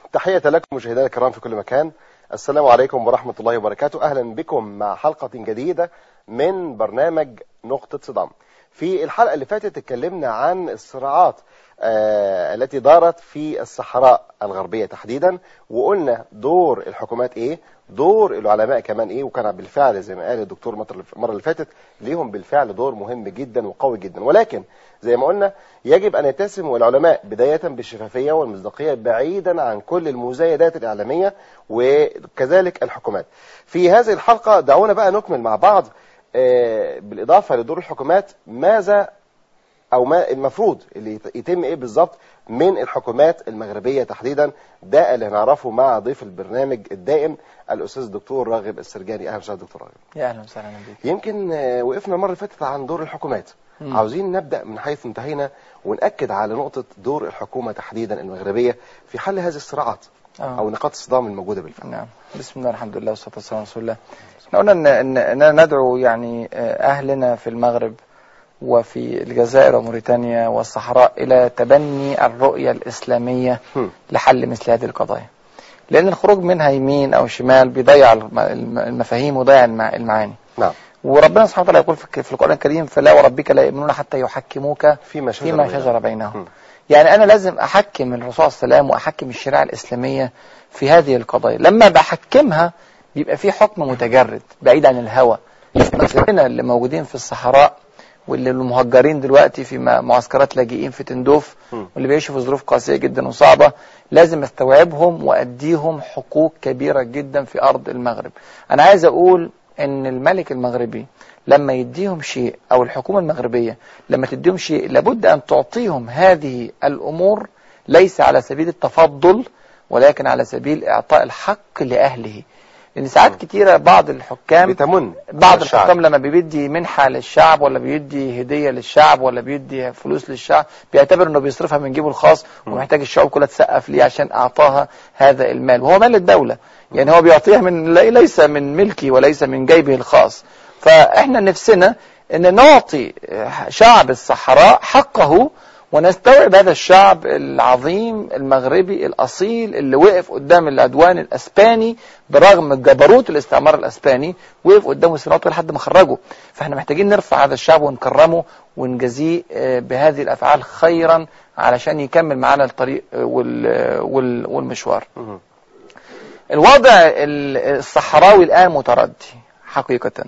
تحية لكم مشاهدينا الكرام في كل مكان السلام عليكم ورحمة الله وبركاته أهلا بكم مع حلقة جديدة من برنامج نقطة صدام في الحلقة اللي فاتت اتكلمنا عن الصراعات آه التي دارت في الصحراء الغربية تحديدا وقلنا دور الحكومات ايه دور العلماء كمان ايه وكان بالفعل زي ما قال الدكتور المرة اللي فاتت ليهم بالفعل دور مهم جدا وقوي جدا ولكن زي ما قلنا يجب أن يتسم العلماء بداية بالشفافية والمصداقية بعيدا عن كل المزايدات الإعلامية وكذلك الحكومات في هذه الحلقة دعونا بقى نكمل مع بعض آه بالإضافة لدور الحكومات ماذا أو ما المفروض اللي يتم إيه بالظبط من الحكومات المغربية تحديدا ده اللي هنعرفه مع ضيف البرنامج الدائم الأستاذ الدكتور راغب السرجاني أهلا وسهلا دكتور راغب يا أهلا وسهلا بك يمكن آه وقفنا المرة اللي فاتت عن دور الحكومات مم. عاوزين نبدأ من حيث انتهينا ونأكد على نقطة دور الحكومة تحديدا المغربية في حل هذه الصراعات آه. أو نقاط الصدام الموجودة بالفعل نعم بسم الله الحمد لله والصلاة والسلام على رسول الله احنا قلنا إن, إن, إن ندعو يعني أهلنا في المغرب وفي الجزائر وموريتانيا والصحراء إلى تبني الرؤية الإسلامية م. لحل مثل هذه القضايا لأن الخروج منها يمين أو شمال بيضيع المفاهيم ويضيع المعاني نعم وربنا سبحانه وتعالى يقول في القرآن الكريم فلا وربك لا يؤمنون حتى يحكموك فيما شجر, فيما شجر بينهم يعني أنا لازم أحكم الرسول صلى الله عليه وسلم وأحكم الشريعة الإسلامية في هذه القضايا لما بحكمها بيبقى في حكم متجرد بعيد عن الهوى مثلنا اللي موجودين في الصحراء واللي المهجرين دلوقتي في معسكرات لاجئين في تندوف واللي بيعيشوا في ظروف قاسية جدا وصعبة لازم استوعبهم وأديهم حقوق كبيرة جدا في أرض المغرب أنا عايز أقول ان الملك المغربي لما يديهم شيء او الحكومة المغربية لما تديهم شيء لابد ان تعطيهم هذه الامور ليس على سبيل التفضل ولكن على سبيل اعطاء الحق لاهله لان ساعات كتيرة بعض الحكام بتمن بعض الحكام لما بيدي منحة للشعب ولا بيدي هدية للشعب ولا بيدي فلوس للشعب بيعتبر انه بيصرفها من جيبه الخاص ومحتاج الشعوب كلها تسقف ليه عشان اعطاها هذا المال وهو مال الدولة يعني هو بيعطيها من ليس من ملكي وليس من جيبه الخاص فاحنا نفسنا ان نعطي شعب الصحراء حقه ونستوعب هذا الشعب العظيم المغربي الأصيل اللي وقف قدام العدوان الأسباني برغم جبروت الاستعمار الأسباني وقف قدامه سنوات لحد ما خرجه فاحنا محتاجين نرفع هذا الشعب ونكرمه ونجزيه بهذه الأفعال خيرا علشان يكمل معنا الطريق والمشوار الوضع الصحراوي الآن متردي حقيقة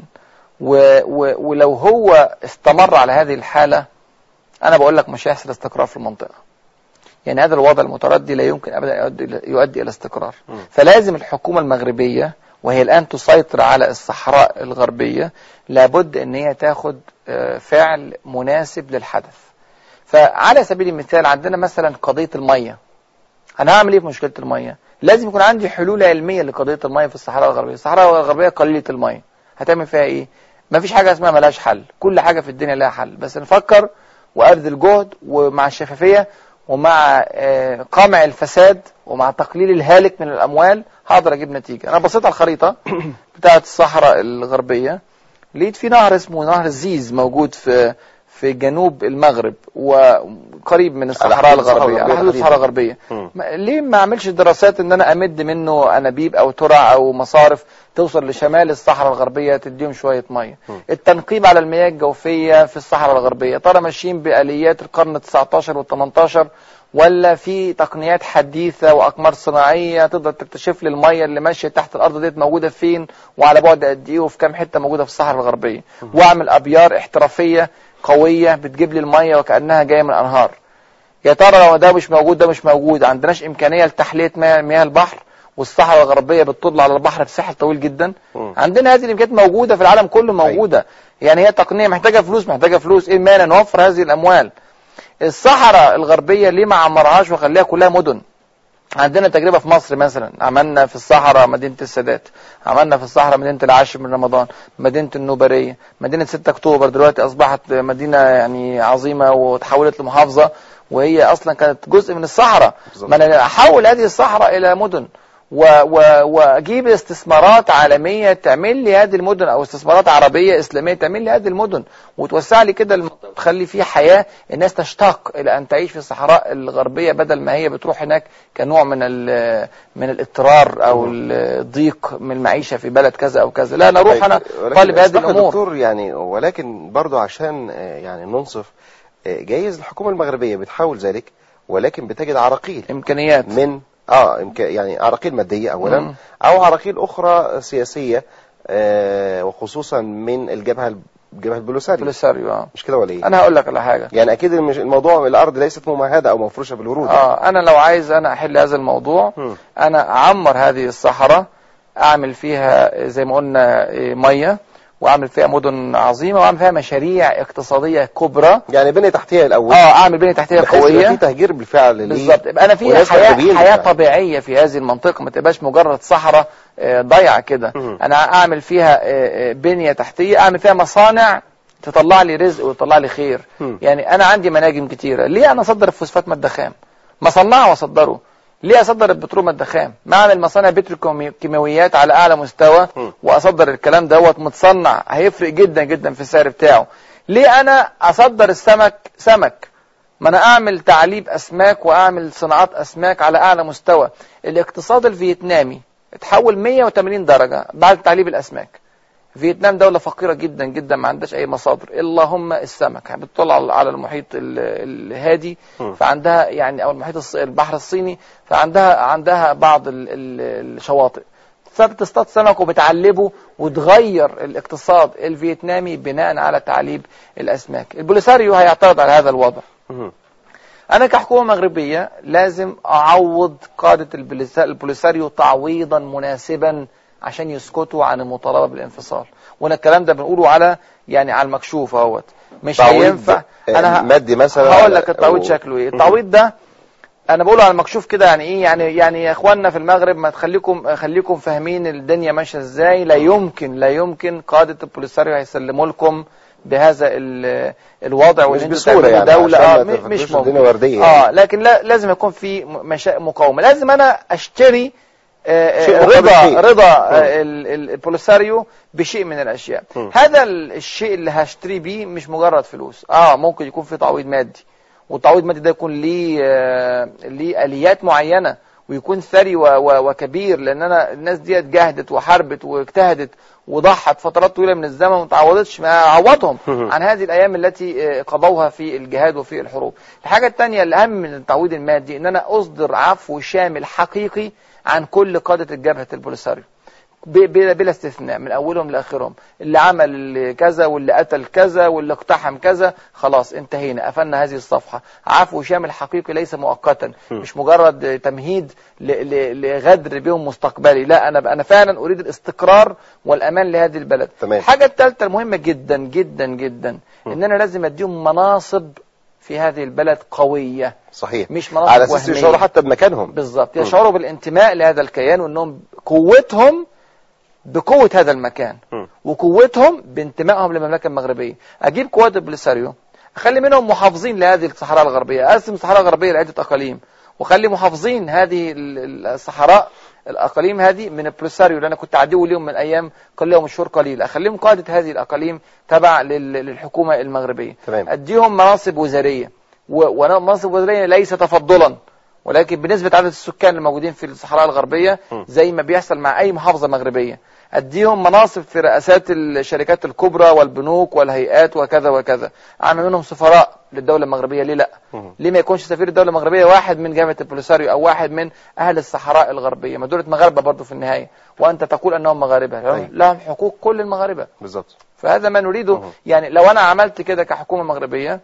ولو هو استمر على هذه الحالة أنا بقول لك مش هيحصل استقرار في المنطقة يعني هذا الوضع المتردي لا يمكن أبدا يؤدي, يؤدي إلى استقرار م. فلازم الحكومة المغربية وهي الآن تسيطر على الصحراء الغربية لابد أن هي تاخد فعل مناسب للحدث فعلى سبيل المثال عندنا مثلا قضية المية أنا هعمل إيه في مشكلة المية لازم يكون عندي حلول علمية لقضية المية في الصحراء الغربية الصحراء الغربية قليلة المية هتعمل فيها إيه ما فيش حاجة اسمها ملاش حل كل حاجة في الدنيا لها حل بس نفكر وأبذل جهد ومع الشفافية ومع قمع الفساد ومع تقليل الهالك من الأموال هقدر أجيب نتيجة أنا بصيت على الخريطة بتاعة الصحراء الغربية لقيت في نهر اسمه نهر الزيز موجود في في جنوب المغرب وقريب من الصحراء الغربية على حدود الصحراء الغربية ليه ما اعملش دراسات ان انا امد منه انابيب او ترع او مصارف توصل لشمال الصحراء الغربية تديهم شوية مية التنقيب على المياه الجوفية في الصحراء الغربية ترى ماشيين بآليات القرن 19 وال 18 ولا في تقنيات حديثة وأقمار صناعية تقدر تكتشف لي المية اللي ماشية تحت الأرض ديت موجودة فين وعلى بعد قد إيه وفي كام حتة موجودة في الصحراء الغربية وأعمل أبيار احترافية قوية بتجيب لي المية وكأنها جاية من الأنهار يا ترى لو ده مش موجود ده مش موجود عندناش إمكانية لتحلية مياه البحر والصحراء الغربية بتطل على البحر بساحل طويل جدا م. عندنا هذه الإمكانيات موجودة في العالم كله موجودة أي. يعني هي تقنية محتاجة فلوس محتاجة فلوس إيه المانع نوفر هذه الأموال الصحراء الغربية ليه ما عمرهاش وخليها كلها مدن عندنا تجربة في مصر مثلا عملنا في الصحراء مدينة السادات عملنا في الصحراء مدينة العاشر من رمضان مدينة النوبرية مدينة 6 أكتوبر دلوقتي أصبحت مدينة يعني عظيمة وتحولت لمحافظة وهي أصلا كانت جزء من الصحراء ما أنا أحول هذه الصحراء إلى مدن و- و- واجيب استثمارات عالميه تعمل لي هذه المدن او استثمارات عربيه اسلاميه تعمل لي هذه المدن وتوسع لي كده المنطقه تخلي فيه حياه الناس تشتاق الى ان تعيش في الصحراء الغربيه بدل ما هي بتروح هناك كنوع من ال- من الاضطرار او الضيق من المعيشه في بلد كذا او كذا لا انا اروح انا ولكن طالب هذه اسمح لي الامور دكتور يعني ولكن برضو عشان آه، يعني ننصف آه، جايز الحكومة المغربية بتحاول ذلك ولكن بتجد عراقيل امكانيات من اه إمكا- يعني عراقيل مادية اولا مم. او عراقيل اخرى سياسية آه، وخصوصا من الجبهة الجبهة البوليسارية بوليساريو اه مش كده ولا ايه؟ انا هقول لك على حاجه يعني اكيد المش- الموضوع الارض ليست ممهدة او مفروشة بالورود يعني. اه انا لو عايز انا احل هذا الموضوع مم. انا اعمر هذه الصحراء اعمل فيها زي ما قلنا إيه، ميه واعمل فيها مدن عظيمه واعمل فيها مشاريع اقتصاديه كبرى يعني بنية تحتية الاول اه اعمل بنيه تحتيه بحيث يبقى في قويه تهجير بالفعل ليه؟ بالظبط يبقى انا فيها وناس حياه مرغبين حياه بالفعل. طبيعيه في هذه المنطقه ما تبقاش مجرد صحراء آه، ضايعه كده مم. انا اعمل فيها آه، آه، بنيه تحتيه اعمل فيها مصانع تطلع لي رزق وتطلع لي خير مم. يعني انا عندي مناجم كتيره ليه انا اصدر الفوسفات ماده خام ما اصنعه واصدره ليه اصدر البترول ماده خام ما اعمل مصانع بتروكيماويات على اعلى مستوى مم. واصدر الكلام دوت متصنع هيفرق جدا جدا في السعر بتاعه ليه انا اصدر السمك سمك ما انا اعمل تعليب اسماك واعمل صناعات اسماك على اعلى مستوى الاقتصاد الفيتنامي اتحول 180 درجة بعد تعليب الاسماك فيتنام دولة فقيرة جدا جدا ما عندهاش اي مصادر الا هم السمك بتطلع على- على المحيط ال- الهادي مم. فعندها يعني او المحيط الص- البحر الصيني فعندها عندها بعض ال- ال- الشواطئ فبتصطاد سمك وبتعلبه وتغير الاقتصاد الفيتنامي بناء على تعليب الاسماك البوليساريو هيعترض على هذا الوضع مم. انا كحكومه مغربيه لازم اعوض قاده البوليسا- البوليساريو تعويضا مناسبا عشان يسكتوا عن المطالبه بالانفصال وانا الكلام ده بنقوله على يعني على المكشوف اهوت مش تعويض هينفع آه، انا ه- مادي مثلا هقول لك التعويض أو- شكله ايه مم. التعويض ده انا بقوله على المكشوف كده يعني ايه يعني يعني يا اخواننا في المغرب ما تخليكم خليكم فاهمين الدنيا ماشيه ازاي لا يمكن لا يمكن قاده البوليساريو هيسلموا لكم بهذا ال- الوضع مش وان انتوا بسهولة تعملوا يعني دوله عشان اه ما م- تفتحوش مش موجود الدنيا وردية اه يعني. لكن لا لازم يكون في م- مشا... مقاومه لازم انا اشتري آه، شيء آه، مقابل رضا شيء. رضا مم. آه، ال- ال- البوليساريو بشيء من الاشياء مم. هذا ال- الشيء اللي هشتري بيه مش مجرد فلوس اه ممكن يكون في تعويض مادي والتعويض المادي ده يكون ليه آه، ليه اليات معينه ويكون ثري و- و- وكبير لان انا الناس ديت جهدت وحاربت واجتهدت وضحت فترات طويله من الزمن وما تعوضتش ما اعوضهم مم. عن هذه الايام التي آه، قضوها في الجهاد وفي الحروب الحاجه الثانيه الاهم من التعويض المادي ان انا اصدر عفو شامل حقيقي عن كل قاده الجبهه البوليساريو ب- بلا بلا استثناء من اولهم لاخرهم اللي عمل كذا واللي قتل كذا واللي اقتحم كذا خلاص انتهينا قفلنا هذه الصفحه عفو شامل حقيقي ليس مؤقتا مش مجرد تمهيد ل- ل- لغدر بهم مستقبلي لا انا انا فعلا اريد الاستقرار والامان لهذه البلد تمام. الحاجه الثالثه المهمه جدا جدا جدا ان انا لازم اديهم مناصب في هذه البلد قويه صحيح مش مناصب على اساس وهمية. يشعروا حتى بمكانهم بالظبط مم. يشعروا بالانتماء لهذا الكيان وانهم قوتهم بقوة هذا المكان مم. وقوتهم بانتمائهم للمملكة المغربية أجيب قوات البوليساريو أخلي منهم محافظين لهذه الصحراء الغربية أقسم الصحراء الغربية لعدة أقاليم وخلي محافظين هذه ال- ال- الصحراء الأقاليم هذه من البوليساريو اللي أنا كنت عدو اليوم من أيام قليلة ومن شهور قليلة أخليهم قادة هذه الأقاليم تبع لل- للحكومة المغربية تمام. أديهم مناصب وزارية و- ومناصب وزارية ليس تفضلا ولكن بنسبة عدد السكان الموجودين في الصحراء الغربية م. زي ما بيحصل مع أي محافظة مغربية أديهم مناصب في رئاسات الشركات الكبرى والبنوك والهيئات وكذا وكذا أعمل منهم سفراء للدولة المغربية ليه لا مم. ليه ما يكونش سفير الدولة المغربية واحد من جامعة البوليساريو أو واحد من أهل الصحراء الغربية ما دولة مغاربة برضو في النهاية وأنت تقول أنهم مغاربة لهم, أيوة. لهم حقوق كل المغاربة بالظبط فهذا ما نريده مه. يعني لو أنا عملت كده كحكومة مغربية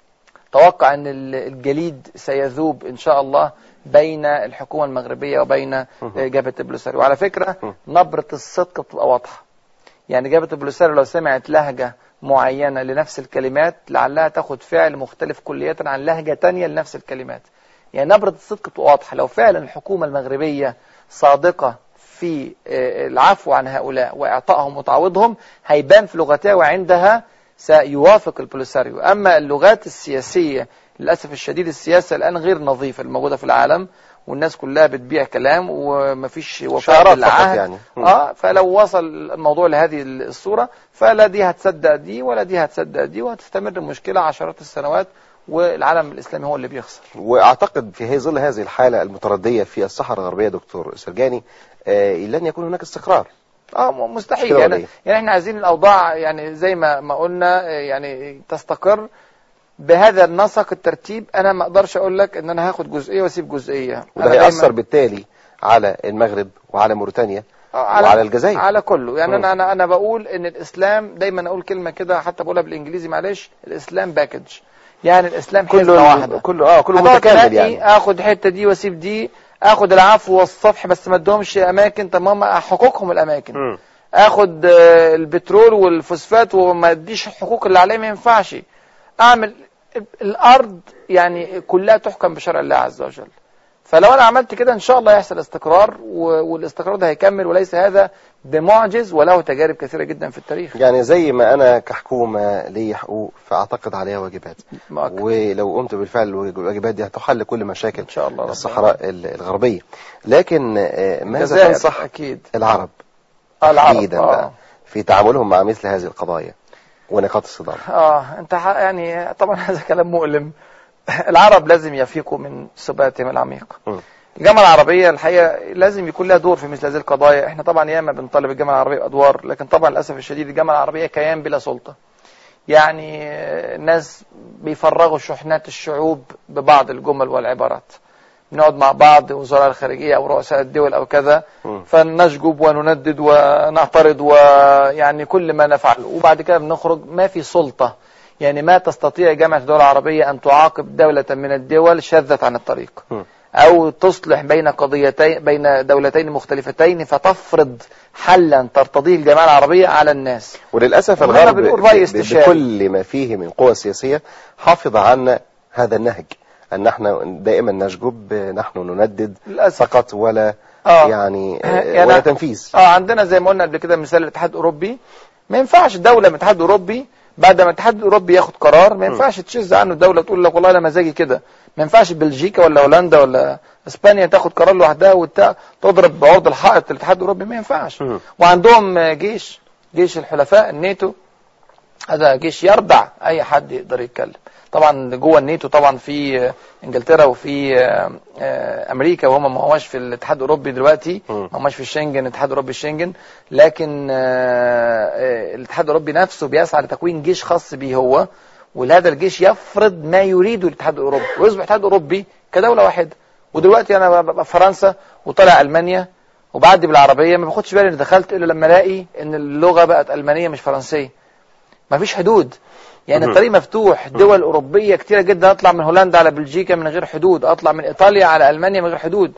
توقع أن ال- الجليد سيذوب إن شاء الله بين الحكومة المغربية وبين مه. جبهة البوليساريو وعلى فكرة مه. نبرة الصدق بتبقى واضحة يعني جبهة البوليساريو لو سمعت لهجة معينة لنفس الكلمات لعلها تاخد فعل مختلف كلية عن لهجة تانية لنفس الكلمات يعني نبرة الصدق بتبقى واضحة لو فعلا الحكومة المغربية صادقة في آه، العفو عن هؤلاء وإعطائهم وتعويضهم هيبان في لغتها وعندها سيوافق البوليساريو أما اللغات السياسية للأسف الشديد السياسة الآن غير نظيفة الموجودة في العالم والناس كلها بتبيع كلام ومفيش وفاء شعارات فقط بالعهد يعني. مم. اه فلو وصل الموضوع لهذه الصورة فلا دي هتصدق دي ولا دي هتصدق دي وهتستمر المشكلة عشرات السنوات والعالم الإسلامي هو اللي بيخسر واعتقد في هي ظل هذه الحاله المترديه في الصحراء الغربيه دكتور سرجاني آه، لن يكون هناك استقرار اه م- مستحيل كده ولا يعني, إيه؟ يعني احنا عايزين الاوضاع يعني زي ما ما قلنا آه، يعني تستقر بهذا النسق الترتيب انا ما اقدرش اقول لك ان انا هاخد جزئيه واسيب جزئيه وده أنا دايماً- هيأثر بالتالي على المغرب وعلى موريتانيا آه، وعلى الجزائر. على كله يعني مم. انا انا انا بقول ان الاسلام دايما اقول كلمه كده حتى بقولها بالانجليزي معلش الاسلام باكج يعني الاسلام حزمه كله واحده كله اه كله هتقعد متكامل تنقي، يعني اخد الحته دي واسيب دي اخد العفو والصفح بس ما ادهمش اماكن طب ما هم حقوقهم الاماكن مم. اخد آه، البترول والفوسفات وما اديش الحقوق اللي عليه ما ينفعش اعمل الارض يعني كلها تحكم بشرع الله عز وجل فلو انا عملت كده ان شاء الله يحصل استقرار و- والاستقرار ده هيكمل وليس هذا بمعجز وله تجارب كثيره جدا في التاريخ يعني زي ما انا كحكومه لي حقوق فاعتقد عليها واجبات مؤكد. ولو قمت بالفعل الواجبات دي هتحل كل مشاكل ان شاء الله رب الصحراء ال- الغربيه لكن آه، ماذا الجزائر تنصح اكيد العرب آه، العرب تحديدا آه. بقى في تعاملهم مع مثل هذه القضايا ونقاط الصدام اه انت ح- يعني طبعا هذا كلام مؤلم العرب لازم يفيقوا من سباتهم العميق م. الجامعة العربية الحقيقة لازم يكون لها دور في مثل هذه القضايا احنا طبعا ياما بنطالب الجامعة العربية أدوار لكن طبعا للأسف الشديد الجامعة العربية كيان بلا سلطة يعني آه، الناس بيفرغوا شحنات الشعوب ببعض الجمل والعبارات نقعد مع بعض وزراء الخارجية أو رؤساء الدول أو كذا م. فنشجب ونندد ونعترض ويعني كل ما نفعل وبعد كده بنخرج ما في سلطة يعني ما تستطيع جامعة الدول العربية أن تعاقب دولة من الدول شذت عن الطريق م. أو تصلح بين قضيتين بين دولتين مختلفتين فتفرض حلا ترتضيه الجماعة العربية على الناس وللاسف وهنا الغرب بنقول رأي ب- استشاري. بكل ما فيه من قوى سياسيه حافظ عنا هذا النهج ان احنا دائما نشجب نحن نندد للأسف فقط ولا آه. يعني آه، يعني- ولا تنفيذ اه عندنا زي ما قلنا قبل كده مثال الاتحاد الاوروبي ما ينفعش دوله من الاتحاد الاوروبي بعد ما الاتحاد الاوروبي ياخد قرار ما ينفعش تشذ عنه دوله تقول لك والله انا مزاجي كده ما ينفعش بلجيكا ولا هولندا ولا اسبانيا تاخد قرار لوحدها وت- تضرب بعرض الحائط الاتحاد الاوروبي ما ينفعش مم. وعندهم جيش جيش الحلفاء الناتو هذا جيش يردع اي حد يقدر يتكلم طبعا جوه الناتو طبعا في انجلترا وفي آه، آه، امريكا وهم ما هماش في الاتحاد الاوروبي دلوقتي مم. ما هماش في الشنجن الاتحاد الاوروبي الشنجن لكن آه، آه، الاتحاد الاوروبي نفسه بيسعى لتكوين جيش خاص به هو وهذا الجيش يفرض ما يريده الاتحاد الاوروبي ويصبح الاتحاد الاوروبي كدوله واحده ودلوقتي انا ببقى في فرنسا وطالع المانيا وبعدي بالعربيه ما باخدش بالي اني دخلت الا لما الاقي ان اللغه بقت المانيه مش فرنسيه ما فيش حدود يعني مهم. الطريق مفتوح دول أوروبية كتيرة جدا أطلع من هولندا على بلجيكا من غير حدود أطلع من إيطاليا على ألمانيا من غير حدود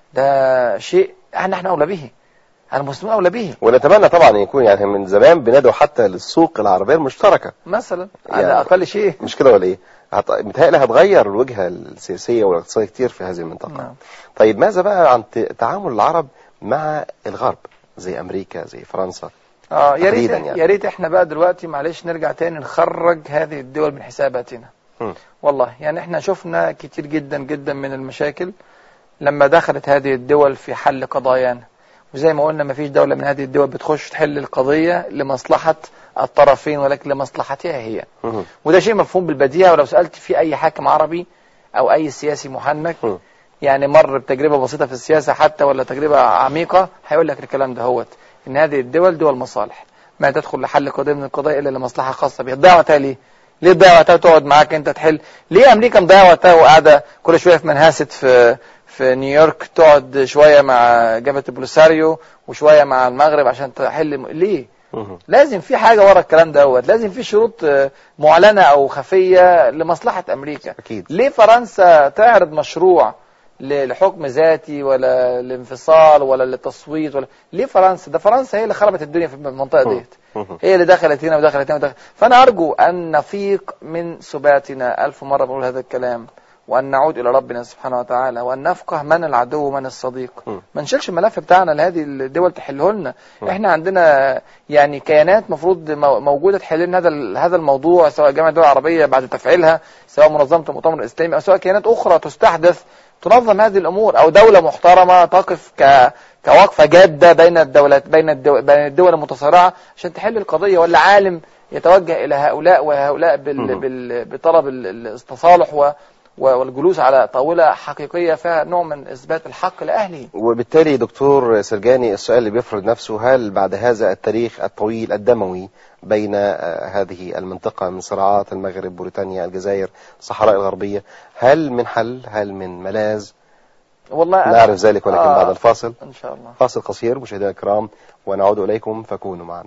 ده شيء احنا احنا أولى به المسلمون أولى به ونتمنى طبعا ان يكون يعني من زمان بندعو حتى للسوق العربيه المشتركه مثلا على يعني- أقل شيء مش كده ولا ايه؟ هت- متهيألي هتغير الوجهه السياسيه والاقتصاديه كتير في هذه المنطقه. نعم. طيب ماذا بقى عن ت- تعامل العرب مع الغرب زي امريكا زي فرنسا؟ اه يا ريت تحديداً يعني. يا ريت احنا بقى دلوقتي معلش نرجع تاني نخرج هذه الدول من حساباتنا مم. والله يعني احنا شفنا كتير جدا جدا من المشاكل لما دخلت هذه الدول في حل قضايانا وزي ما قلنا ما فيش دولة من هذه الدول بتخش تحل القضية لمصلحة الطرفين ولكن لمصلحتها هي مم. وده شيء مفهوم بالبديهة ولو سألت في أي حاكم عربي أو أي سياسي محنك مم. يعني مر بتجربة بسيطة في السياسة حتى ولا تجربة عميقة هيقول لك الكلام ده هوت إن هذه الدول دول مصالح ما تدخل لحل قضية من القضايا إلا لمصلحة خاصة بها تضيع وقتها ليه؟ ليه تضيع وقتها تقعد معاك أنت تحل؟ ليه أمريكا مضيعة وقتها وقاعدة كل شوية في منهاسة في في نيويورك تقعد شوية مع جبهة البوليساريو وشوية مع المغرب عشان تحل م- ليه؟ مم. لازم في حاجة ورا الكلام دوت لازم في شروط آه، معلنة أو خفية لمصلحة أمريكا اكيد ليه فرنسا تعرض مشروع ل- لحكم ذاتي ولا لانفصال ولا للتصويت ولا ليه فرنسا ده فرنسا هي اللي خربت الدنيا في المنطقة مم. ديت مم. هي اللي دخلت هنا ودخلت هنا ودخلت فأنا أرجو أن نفيق من سباتنا ألف مرة بقول هذا الكلام وأن نعود إلى ربنا سبحانه وتعالى وأن نفقه من العدو ومن الصديق م. ما نشيلش الملف بتاعنا لهذه الدول تحله لنا م. احنا عندنا يعني كيانات مفروض مو- موجودة تحل لنا هذا ال- هذا الموضوع سواء جامعة الدول العربية بعد تفعيلها سواء منظمة المؤتمر الإسلامي أو سواء كيانات أخرى تستحدث تنظم هذه الأمور أو دولة محترمة تقف ك كوقفة جادة بين الدولات بين الدول, بين الدول المتصارعة عشان تحل القضية ولا عالم يتوجه إلى هؤلاء وهؤلاء بال مهم. بال بطلب ال- ال- التصالح و و- والجلوس على طاولة حقيقية فيها نوع من إثبات الحق لأهله وبالتالي دكتور سرجاني السؤال اللي بيفرض نفسه هل بعد هذا التاريخ الطويل الدموي بين آه، هذه المنطقة من صراعات المغرب بريطانيا الجزائر الصحراء الغربية هل من حل هل من ملاذ والله أنا- نعرف ذلك ولكن آه، بعد الفاصل إن شاء الله فاصل قصير مشاهدينا الكرام ونعود إليكم فكونوا معنا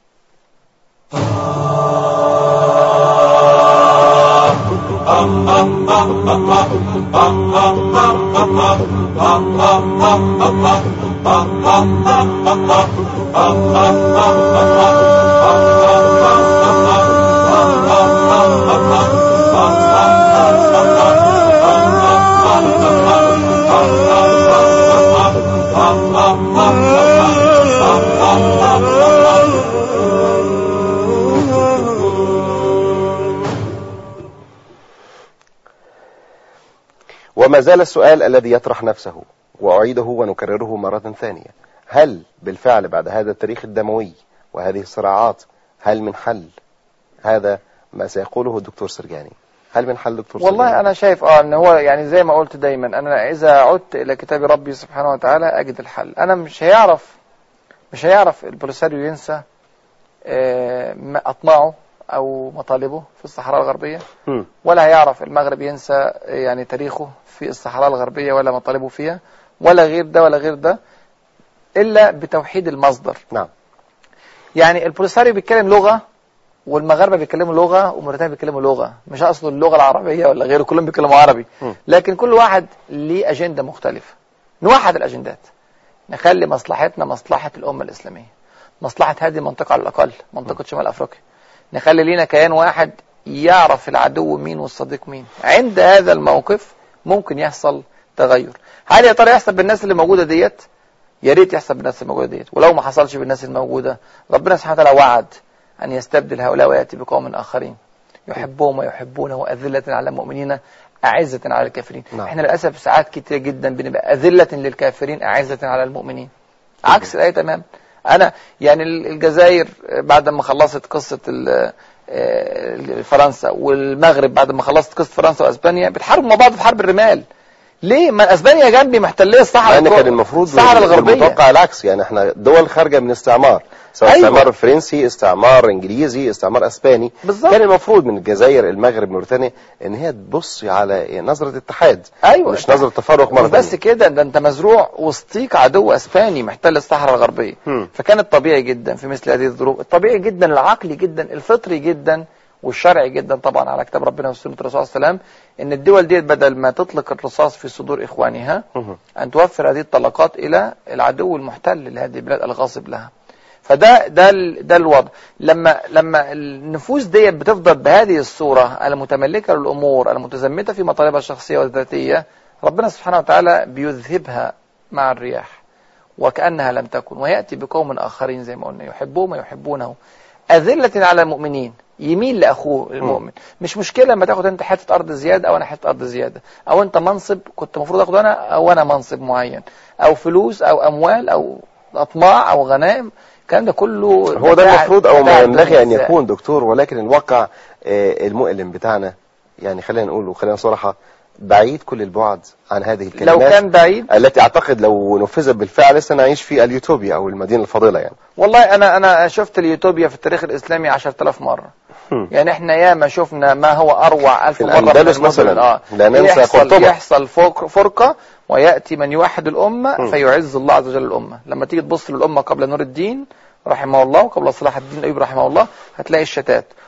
وما زال السؤال الذي يطرح نفسه وأعيده ونكرره مرة ثانية هل بالفعل بعد هذا التاريخ الدموي وهذه الصراعات هل من حل هذا ما سيقوله الدكتور سرجاني هل من حل دكتور والله سرجاني؟ أنا شايف اه ان هو يعني زي ما قلت دايما أنا إذا عدت إلى كتاب ربي سبحانه وتعالى أجد الحل أنا مش هيعرف مش هيعرف البوليساريو ينسى آه، ما أطماعه أو مطالبه في الصحراء الغربية هم. ولا هيعرف المغرب ينسى يعني تاريخه في الصحراء الغربية ولا مطالبه فيها ولا غير ده ولا غير ده إلا بتوحيد المصدر نعم يعني البوليساريو بيتكلم لغة والمغاربة بيتكلموا لغة وموريتانيا بيتكلموا لغة مش أصله اللغة العربية ولا غيره كلهم بيتكلموا عربي م. لكن كل واحد ليه أجندة مختلفة نوحد الأجندات نخلي مصلحتنا مصلحة الأمة الإسلامية مصلحة هذه المنطقة على الأقل منطقة شمال أفريقيا نخلي لينا كيان واحد يعرف العدو مين والصديق مين عند هذا الموقف ممكن يحصل تغير هل يا ترى يحصل بالناس اللي موجودة ديت يا ريت يحصل بالناس الموجودة ديت ولو ما حصلش بالناس الموجودة ربنا سبحانه وتعالى وعد أن يستبدل هؤلاء ويأتي بقوم آخرين يحبهم ويحبونه أذلة على المؤمنين أعزة على الكافرين نعم. احنا للأسف ساعات كتير جدا بنبقى أذلة للكافرين أعزة على المؤمنين عكس الآية تمام أنا يعني ال- الجزائر بعد ما خلصت قصة ال- آه، فرنسا والمغرب بعد ما خلصت قصة فرنسا وأسبانيا بيتحاربوا مع بعض في حرب الرمال ليه ما اسبانيا جنبي محتليه مع الصحراء ان كان الجو- المفروض الصحراء الغربيه المتوقع العكس يعني احنا دول خارجه من استعمار سواء أيوة. استعمار فرنسي استعمار انجليزي استعمار اسباني بالظبط. كان المفروض من الجزائر المغرب موريتانيا ان هي تبص على نظره اتحاد ايوه مش نظره تفرق مره مش بس ثانية. كده ده انت مزروع وسطيك عدو اسباني محتل الصحراء الغربيه هم. فكان الطبيعي جدا في مثل هذه الظروف الطبيعي جدا العقلي جدا الفطري جدا والشرعي جدا طبعا على كتاب ربنا وسنه الرسول صلى الله عليه وسلم ان الدول دي بدل ما تطلق الرصاص في صدور اخوانها مهم. ان توفر هذه الطلقات الى العدو المحتل لهذه البلاد الغاصب لها فده ده ال- ده الوضع لما لما النفوس ديت بتفضل بهذه الصوره المتملكه للامور المتزمته في مطالبها الشخصيه والذاتيه ربنا سبحانه وتعالى بيذهبها مع الرياح وكانها لم تكن وياتي بقوم اخرين زي ما قلنا يحبهم ويحبونه اذله على المؤمنين يميل لاخوه المؤمن مش مشكله لما تاخد انت حته ارض زياده او انا حته ارض زياده او انت منصب كنت المفروض اخده انا او انا منصب معين او فلوس او اموال او اطماع او غنائم الكلام ده كله هو ده متاع- المفروض او متاع ما ينبغي ان الدنيا. يكون دكتور ولكن الواقع آه، المؤلم بتاعنا يعني خلينا نقول وخلينا صراحه بعيد كل البعد عن هذه الكلمات لو كان بعيد التي اعتقد لو نفذت بالفعل سنعيش في اليوتوبيا او المدينه الفاضله يعني والله انا انا شفت اليوتوبيا في التاريخ الاسلامي 10000 مره هم. يعني احنا ياما شفنا ما هو اروع الف في مره من الأندلس المدن. مثلاً. اه لا ننسى يحصل قرطبة. يحصل فوق- فرقه وياتي من يوحد الامه هم. فيعز الله عز وجل الامه لما تيجي تبص للامه قبل نور الدين رحمه الله وقبل صلاح الدين الايوبي رحمه الله هتلاقي الشتات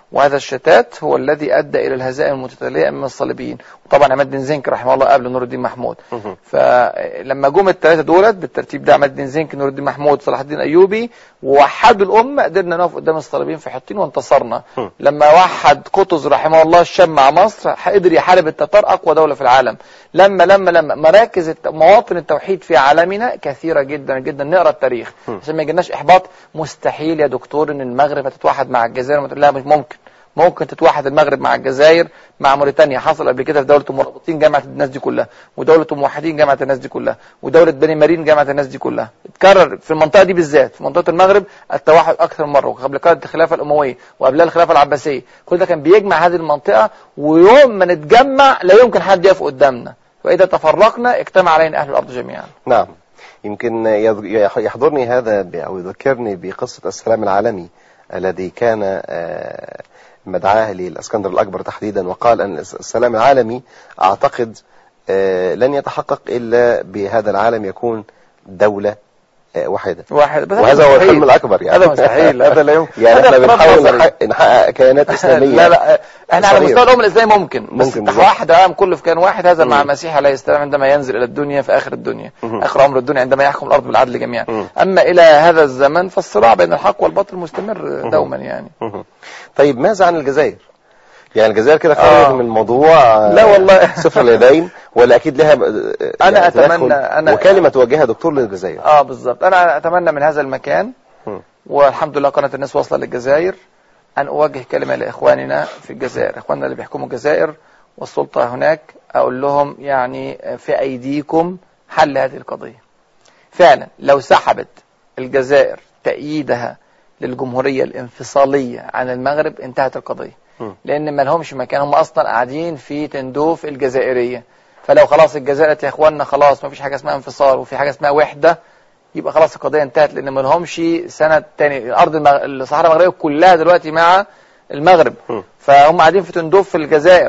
وهذا الشتات هو الذي ادى الى الهزائم المتتاليه من الصليبيين وطبعا عماد الدين زنك رحمه الله قبل نور الدين محمود مهم. فلما جم الثلاثه دولت بالترتيب ده عماد الدين زنك نور الدين محمود صلاح الدين ايوبي ووحدوا الامه قدرنا نقف قدام الصليبيين في حطين وانتصرنا هم. لما وحد قطز رحمه الله الشام مع مصر قدر يحارب التتار اقوى دوله في العالم لما لما لما مراكز الت... مواطن التوحيد في عالمنا كثيره جدا جدا نقرا التاريخ هم. عشان ما يجيناش احباط مستحيل يا دكتور ان المغرب هتتوحد مع الجزائر وما- لا مش ممكن ممكن تتوحد المغرب مع الجزائر مع موريتانيا حصل قبل كده في دوله المرابطين جامعه الناس دي كلها ودوله الموحدين جامعه الناس دي كلها ودوله بني مارين جامعه الناس دي كلها اتكرر في المنطقه دي بالذات في منطقه المغرب التوحد اكثر من مره وقبل كده الخلافه الامويه وقبلها الخلافه العباسيه كل ده كان بيجمع هذه المنطقه ويوم ما نتجمع لا يمكن حد يقف قدامنا واذا تفرقنا اجتمع علينا اهل الارض جميعا نعم يمكن يذ- يحضرني هذا ب- أو يذكرني بقصة السلام العالمي الذي كان آه، مدعاه للإسكندر الأكبر تحديدا وقال أن الس- السلام العالمي أعتقد آه، لن يتحقق إلا بهذا العالم يكون دولة آه، واحدة واحد بس وهذا هو مستحيل. الحلم الأكبر يعني هذا مستحيل هذا لا يمكن يعني هذا احنا افتراض بنحاول نظري. نحقق, نحقق كيانات إسلامية لا لا احنا على صغير. مستوى الامه الاسلامي ممكن بس ممكن ممكن بالظبط. واحد العالم كله في كان واحد هذا مع مم. المسيح عليه السلام عندما ينزل الى الدنيا في اخر الدنيا مم. اخر عمر الدنيا عندما يحكم الارض بالعدل جميعا مم. اما الى هذا الزمن فالصراع بين الحق والباطل مستمر دوما يعني مهم. طيب ماذا عن الجزائر؟ يعني الجزائر كده آه. خرجت من الموضوع آه، لا والله. صفر اليدين ولا اكيد لها آه، أنا تدخل أتمنى- أنا- وكلمه توجهها دكتور للجزائر اه بالظبط انا اتمنى من هذا المكان مم. والحمد لله قناه الناس واصله للجزائر ان اوجه كلمه لاخواننا في الجزائر اخواننا اللي بيحكموا الجزائر والسلطه هناك اقول لهم يعني في ايديكم حل هذه القضيه فعلا لو سحبت الجزائر تأييدها للجمهورية الانفصالية عن المغرب انتهت القضية مم. لأن ما لهمش مكان هم أصلا قاعدين في تندوف الجزائرية فلو خلاص الجزائر قالت يا إخواننا خلاص ما فيش حاجة اسمها انفصال وفي حاجة اسمها وحدة يبقى خلاص القضية انتهت لأن ما لهمش سنة تاني الأرض المغ... الصحراء المغربية كلها دلوقتي مع المغرب مم. فهم قاعدين في تندوف في الجزائر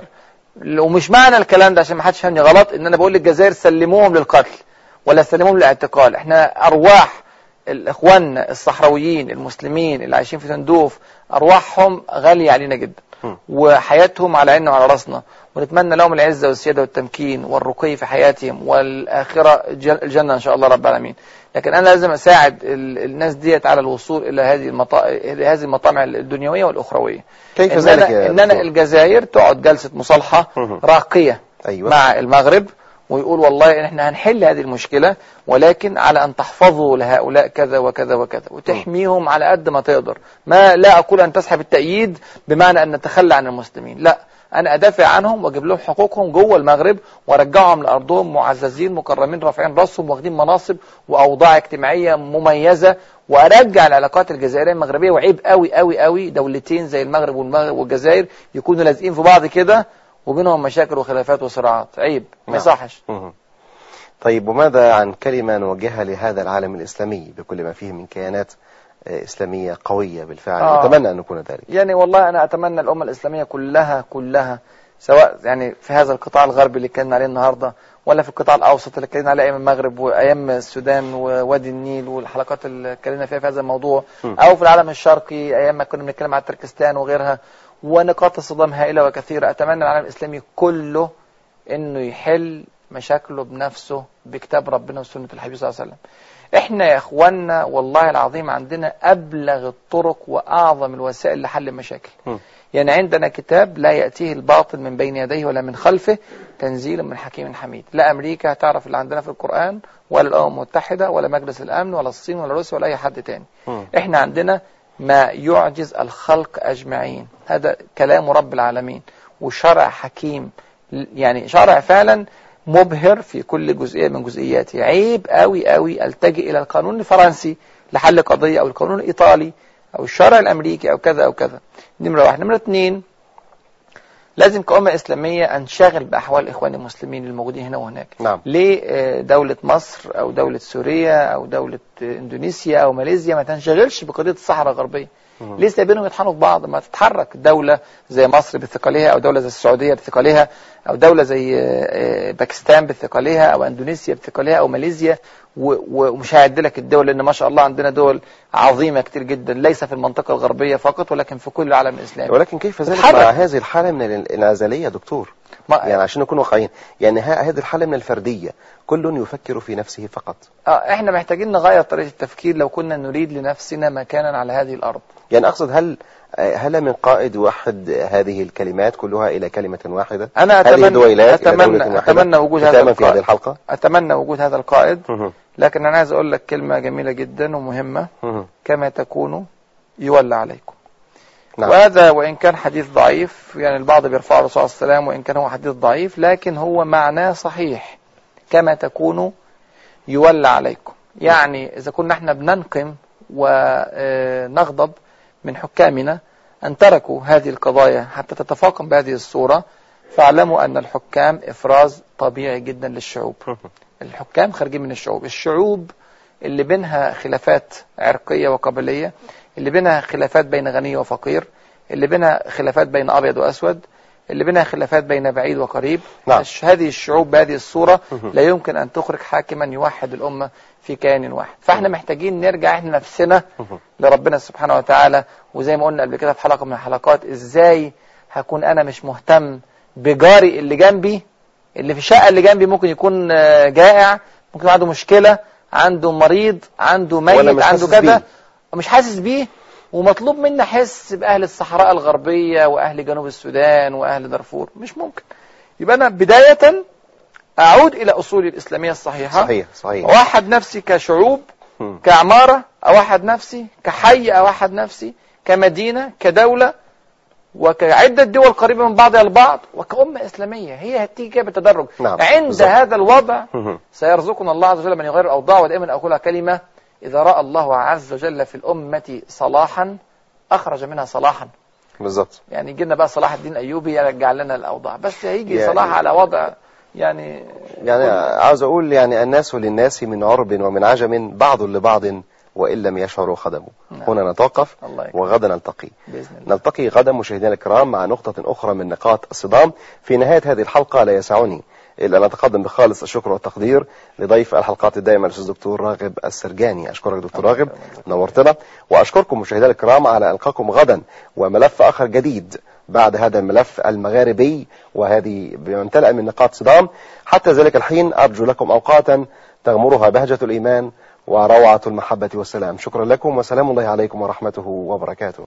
ومش معنى الكلام ده عشان ما حدش فهمني غلط ان انا بقول للجزائر سلموهم للقتل ولا سلموهم للاعتقال احنا ارواح الاخوان الصحراويين المسلمين اللي عايشين في تندوف ارواحهم غاليه علينا جدا م. وحياتهم على عيننا وعلى راسنا ونتمنى لهم العزه والسياده والتمكين والرقي في حياتهم والاخره الج- الجنه ان شاء الله رب العالمين لكن انا لازم اساعد ال- الناس ديت على الوصول الى هذه المطا... إلى هذه المطامع الدنيويه والاخرويه كيف إن ذلك أنا يا إن أنا دكتور؟ الجزائر تقعد جلسة مصالحة مهم. راقية ايوه مع المغرب ويقول والله احنا هنحل هذه المشكلة ولكن على أن تحفظوا لهؤلاء كذا وكذا وكذا وتحميهم على قد ما تقدر ما لا أقول أن تسحب التأييد بمعنى أن نتخلى عن المسلمين لا أنا أدافع عنهم وأجيب لهم حقوقهم جوه المغرب وأرجعهم لأرضهم معززين مكرمين رافعين راسهم واخدين مناصب وأوضاع اجتماعية مميزة وأرجع العلاقات الجزائرية المغربية وعيب قوي قوي قوي دولتين زي المغرب والمغرب والجزائر يكونوا لازقين في بعض كده وبينهم مشاكل وخلافات وصراعات عيب ما نعم. يصحش مهم. طيب وماذا عن كلمة نوجهها لهذا العالم الإسلامي بكل ما فيه من كيانات آه، إسلامية قوية بالفعل آه. نتمنى أن نكون ذلك يعني والله أنا أتمنى الأمة الإسلامية كلها كلها سواء يعني في هذا القطاع الغربي اللي اتكلمنا عليه النهاردة ولا في القطاع الأوسط اللي اتكلمنا عليه أيام المغرب وأيام السودان ووادي النيل والحلقات اللي اتكلمنا فيها في هذا الموضوع م. أو في العالم الشرقي أيام ما كنا بنتكلم عن تركستان وغيرها ونقاط الصدام هائلة وكثيرة أتمنى العالم الإسلامي كله إنه يحل مشاكله بنفسه بكتاب ربنا وسنة الحبيب صلى الله عليه وسلم احنا يا اخوانا والله العظيم عندنا ابلغ الطرق واعظم الوسائل لحل المشاكل م. يعني عندنا كتاب لا يأتيه الباطل من بين يديه ولا من خلفه تنزيل من حكيم حميد لا أمريكا هتعرف اللي عندنا في القرآن ولا الأمم المتحدة ولا مجلس الأمن ولا الصين ولا روسيا ولا أي حد تاني مم. احنا عندنا ما يعجز الخلق أجمعين هذا كلام رب العالمين وشرع حكيم يعني شرع فعلا مبهر في كل جزئية من جزئياته عيب قوي قوي التجئ إلى القانون الفرنسي لحل قضية أو القانون الإيطالي أو الشرع الأمريكي أو كذا أو كذا نمرة واحد نمرة اثنين لازم كأمة إسلامية أنشغل بأحوال إخواني المسلمين الموجودين هنا وهناك نعم ليه آه، دولة مصر أو دولة سوريا أو دولة آه، إندونيسيا أو ماليزيا ما تنشغلش بقضية الصحراء الغربية مم. ليه سايبينهم يطحنوا في بعض ما تتحرك دولة زي مصر بثقلها أو دولة زي السعودية بثقلها أو دولة زي آه، آه، باكستان بثقلها أو أندونيسيا بثقلها أو ماليزيا و- و- ومش هعد لك الدول لأن ما شاء الله عندنا دول عظيمة كتير جدا ليس في المنطقة الغربية فقط ولكن في كل العالم الإسلامي ولكن كيف ذلك تتحرك. مع هذه الحالة من الانعزالية يا دكتور ما- يعني عشان نكون واقعيين يعني ها- هذه الحالة من الفردية كل يفكر في نفسه فقط آه، احنا محتاجين نغير طريقة التفكير لو كنا نريد لنفسنا مكانا على هذه الأرض يعني أقصد هل هل من قائد يوحد هذه الكلمات كلها إلى كلمة واحدة أنا هذه أتمنى دويلات إلى أتمنى دولة واحدة أتمنى وجود هذا ختاما في هذه القائد الحلقة أتمنى وجود هذا القائد مهم. لكن أنا عايز أقول لك كلمة جميلة جدا ومهمة مهم. كما تكونوا يولى عليكم نعم وهذا وإن كان حديث ضعيف يعني البعض بيرفعه الرسول صلى الله عليه وسلم وإن كان هو حديث ضعيف لكن هو معناه صحيح كما تكونوا يولى عليكم يعني إذا كنا احنا بننقم ونغضب من حكامنا أن تركوا هذه القضايا حتى تتفاقم بهذه الصورة فاعلموا أن الحكام إفراز طبيعي جدا للشعوب الحكام خارجين من الشعوب الشعوب اللي بينها خلافات عرقية وقبلية اللي بينها خلافات بين غني وفقير اللي بينها خلافات بين أبيض وأسود اللي بينها خلافات بين بعيد وقريب نعم. الش- هذه الشعوب بهذه الصورة لا يمكن أن تخرج حاكما يوحد الأمة في كيان واحد فاحنا محتاجين نرجع احنا نفسنا لربنا سبحانه وتعالى وزي ما قلنا قبل كده في حلقة من الحلقات ازاي هكون انا مش مهتم بجاري اللي جنبي اللي في الشقة اللي جنبي ممكن يكون آه، جائع ممكن يكون عنده مشكلة عنده مريض عنده وأنا ميت مش عنده حاسس كذا بيه. مش حاسس بيه ومطلوب منا احس باهل الصحراء الغربية واهل جنوب السودان واهل دارفور مش ممكن يبقى انا بداية اعود الى اصولي الاسلامية الصحيحة صحيح صحيح اوحد نفسي كشعوب مم. كعمارة اوحد نفسي كحي اوحد نفسي كمدينة كدولة وكعدة دول قريبة من بعضها البعض وكأمة إسلامية هي هتيجي كده بالتدرج نعم، عند بالظبط. هذا الوضع مهم. سيرزقنا الله عز وجل من يغير الأوضاع ودائما أقولها كلمة إذا رأى الله عز وجل في الأمة صلاحا أخرج منها صلاحا بالظبط يعني يجي لنا بقى صلاح الدين أيوبي يرجع لنا الأوضاع بس هيجي يعني- صلاح على وضع يعني يعني عاوز أقول يعني الناس للناس من عرب ومن عجم بعض لبعض وإن لم يشعروا خدموا نعم. هنا نتوقف الله يكرمك. وغدا نلتقي بإذن الله نلتقي غدا مشاهدينا الكرام مع نقطة أخرى من نقاط الصدام في نهاية هذه الحلقة لا يسعني إلا أن أتقدم بخالص الشكر والتقدير لضيف الحلقات الدائمة الأستاذ دكتور راغب السرجاني أشكرك دكتور راغب نورتنا وأشكركم مشاهدينا الكرام على ألقاكم غدا وملف آخر جديد بعد هذا الملف المغاربي وهذه بممتلئ من نقاط صدام حتى ذلك الحين أرجو لكم أوقاتا تغمرها بهجة الإيمان وروعة المحبة والسلام شكرا لكم وسلام الله عليكم ورحمته وبركاته